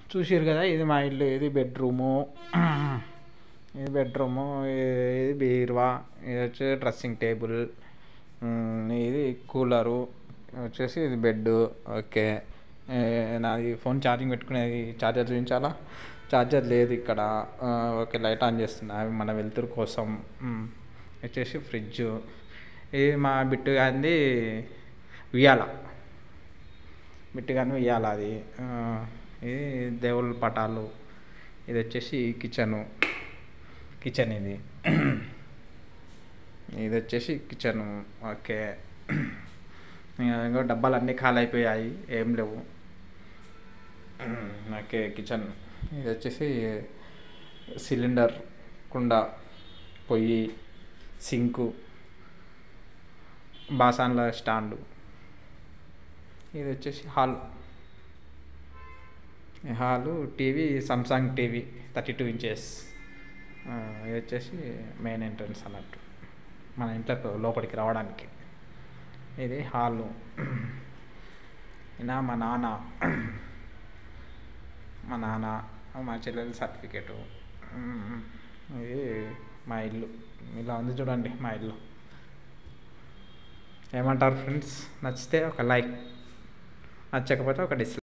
చూసిర్రు కదా ఇది మా ఇల్లు ఇది బెడ్రూము ఇది బెడ్రూము ఇది బీరువా ఇది వచ్చి డ్రెస్సింగ్ టేబుల్ ఉమ్, ఇది కూలరు వచ్చేసి ఇది బెడ్ ఓకే ఏ, నాది ఫోన్ ఛార్జింగ్ పెట్టుకునేది ఛార్జర్ చూపించాలా ఛార్జర్ లేదు ఇక్కడ ఆ, ఓకే లైట్ ఆన్ చేస్తున్నా అవి మన వెలుతురు కోసం ఉమ్, వచ్చేసి ఫ్రిడ్జ్ ఇది మా బిట్టు గాంది ఉయ్యాల బిట్టు కానీ ఉయ్యాల అది ఆ, ఇది దేవుళ్ళ పటాలు ఇది వచ్చేసి కిచెను కిచెన్ ఇది ఇది వచ్చేసి కిచెను ఓకే ఇంకా ఇంకో డబ్బాలు అన్నీ ఖాళీ అయిపోయాయి ఏం లేవు ఓకే కిచెన్ ఇది వచ్చేసి సిలిండర్ కుండ పొయ్యి సింకు బాసాన్ల స్టాండు ఇది వచ్చేసి హాల్ ఈ hall TV Samsung TV thirty two inches ఇది వచ్చేసి మెయిన్ ఎంట్రన్స్ అన్నట్టు మన ఇంట్లో లోపలికి రావడానికి ఇది హాలు ఇలా మా నాన్న మా నాన్న మా చెల్లెల సర్టిఫికేటు ఇది మా ఇల్లు ఇలా ఉంది చూడండి మా ఇల్లు ఏమంటారు ఫ్రెండ్స్ నచ్చితే ఒక లైక్ నచ్చకపోతే ఒక డిస్లైక్